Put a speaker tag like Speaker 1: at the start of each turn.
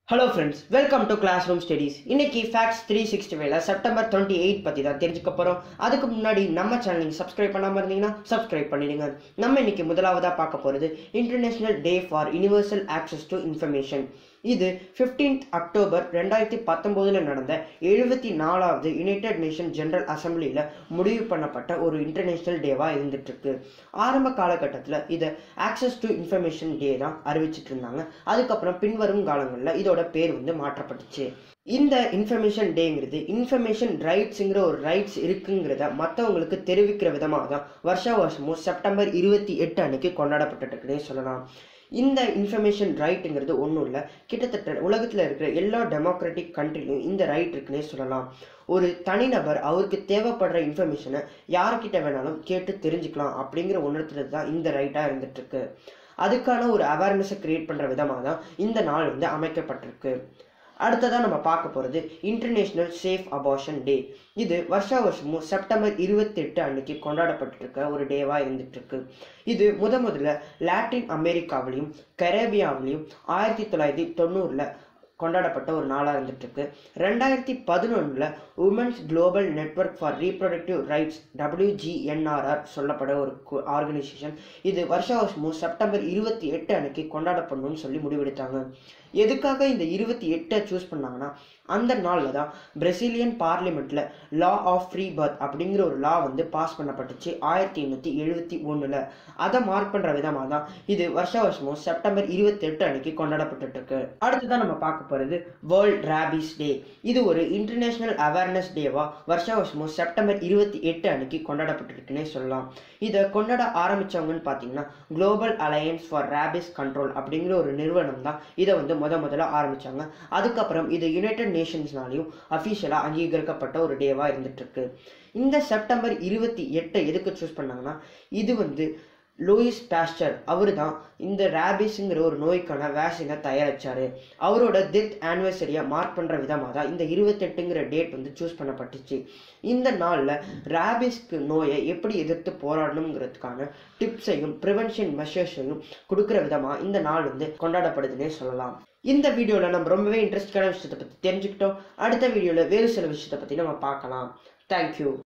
Speaker 1: hello friends welcome to class room studies இன்னைக்கு facts three sixty ஃபைவ்ல September twenty eight பற்றி தான் தெரிஞ்சுக்க போகிறோம் அதுக்கு முன்னாடி நம்ம சேனல் நீங்கள் சப்ஸ்கிரைப் பண்ணாமல் இருந்தீங்கன்னா சப்ஸ்கிரைப் பண்ணிடுங்க நம்ம இன்னைக்கு முதலாவதாக பார்க்க போகிறது international day for universal access to information இது 15th அக்டோபர் ரெண்டாயிரத்தி பத்தொம்போதில் நடந்த எழுபத்தி நாலாவது யுனைடெட் நேஷன் ஜெனரல் அசம்பிளியில் முடிவு பண்ணப்பட்ட ஒரு இன்டர்நேஷனல் டேவாக இருந்துட்டு இருக்கு ஆரம்ப காலகட்டத்தில் இதை ஆக்சஸ் டு இன்ஃபர்மேஷன் டே தான் அறிவிச்சிட்டு இருந்தாங்க அதுக்கப்புறம் பின்வரும் காலங்களில் இதோட பேர் வந்து மாற்றப்பட்டுச்சு இந்த இன்ஃபர்மேஷன் டேங்கிறது இன்ஃபர்மேஷன் ரைட்ஸுங்கிற ஒரு ரைட்ஸ் இருக்குங்கிறத மற்றவங்களுக்கு தெரிவிக்கிற விதமாக தான் வருஷா வருஷமும் செப்டம்பர் இருபத்தி எட்டு அன்னைக்கு கொண்டாடப்பட்டுட்டு இருக்குன்னே சொல்லலாம் இந்த இன்ஃபர்மேஷன் ரைட்டுங்கிறது ஒன்றும் இல்லை கிட்டத்தட்ட உலகத்தில் இருக்கிற எல்லா டெமோக்ராட்டிக் கண்ட்ரிலையும் இந்த ரைட் இருக்குன்னே சொல்லலாம் ஒரு தனிநபர் அவருக்கு தேவைப்படுற இன்ஃபர்மேஷனை யார்கிட்ட வேணாலும் கேட்டு தெரிஞ்சுக்கலாம் அப்படிங்கிற உணர்த்துறது தான் இந்த ரைட்டாக இருந்துட்டு இருக்கு அதுக்கான ஒரு அவேர்னஸை கிரியேட் பண்ணுற விதமாக தான் இந்த நாள் வந்து அமைக்கப்பட்டிருக்கு அடுத்ததாக நம்ம பார்க்க போகிறது இன்டர்நேஷ்னல் சேஃப் அபார்ஷன் டே இது வருஷா வருஷமும் செப்டம்பர் இருபத்தெட்டு அன்னைக்கு கொண்டாடப்பட்டு இருக்க ஒரு டேவாக இருந்துட்டு இருக்கு இது முத முதல்ல லாட்டின் அமெரிக்காவிலையும் கரேபியாவிலையும் ஆயிரத்தி தொள்ளாயிரத்தி தொண்ணூறில் கொண்டாடப்பட்ட ஒரு நாளாக இருந்துட்டு இருக்கு ரெண்டாயிரத்தி பதினொன்றில் women's global network for reproductive rights WGNRR சொல்லப்பட ஒரு ஆர்கனைசேஷன் இது வருஷ வருஷமும் செப்டம்பர் இருபத்தி எட்டு அன்னைக்கு கொண்டாடப்படணும்னு சொல்லி முடிவெடுத்தாங்க எதுக்காக இந்த இருபத்தி எட்டை சூஸ் பண்ணாங்கன்னா அந்த நாளில் தான் பிரசிலியன் பார்லிமெண்ட்டில் லா ஆஃப் ஃப்ரீ பர்த் அப்படிங்கிற ஒரு லா வந்து பாஸ் பண்ணப்பட்டுச்சு ஆயிரத்தி எண்ணூற்றி எழுபத்தி ஒன்றில் அதை மார்க் பண்ணுற விதமாக தான் இது வருஷ வருஷமும் செப்டம்பர் இருபத்தி எட்டு அன்னைக்கு கொண்டாடப்பட்டு இருக்கு அடுத்ததான் நம்ம பார்க்க போகிறது வேர்ல்ட் ரேபிஸ் டே இது ஒரு இன்டர்நேஷ்னல் அவேர்னஸ் டேவா வருஷ வருஷமும் செப்டம்பர் இருபத்தி எட்டு அன்னைக்கு கொண்டாடப்பட்டிருக்குன்னே சொல்லலாம் இதை கொண்டாட ஆரம்பிச்சவங்கன்னு பார்த்தீங்கன்னா global alliance for rabies control அப்படிங்கிற ஒரு நிறுவனம் தான் இதை வந்து முத முதல்ல ஆரம்பிச்சாங்க அதுக்கப்புறம் இது யுனைடெட் நேஷன்ஸ்னாலையும் அஃபீஷியலாக அங்கீகரிக்கப்பட்ட ஒரு டேவாக இருந்துட்டு இருக்கு இந்த செப்டம்பர் இருபத்தி எட்டை எதுக்கு சூஸ் பண்ணாங்கன்னா இது வந்து லூயிஸ் பாஸ்டர் அவர் தான் இந்த ரேபிஸுங்கிற ஒரு நோய்க்கான வேக்சினை தயாரிச்சாரு அவரோட டெத் ஆனிவர்சரியை மார்க் பண்ணுற விதமாக தான் இந்த இருபத்தெட்டுங்கிற டேட் வந்து சூஸ் பண்ணப்பட்டுச்சு இந்த நாளில் ரேபிஸ்க்கு நோயை எப்படி எதிர்த்து போராடணுங்கிறதுக்கான டிப்ஸையும் ப்ரிவென்ஷன் மெஷர்ஸையும் கொடுக்குற விதமாக இந்த நாள் வந்து கொண்டாடப்படுதுன்னே சொல்லலாம் இந்த வீடியோவில் நம்ம ரொம்பவே இன்ட்ரெஸ்டான விஷயத்தை பற்றி தெரிஞ்சுக்கிட்டோம் அடுத்த வீடியோவில் வேறு சில விஷயத்தை பற்றி நம்ம பார்க்கலாம் தேங்க்யூ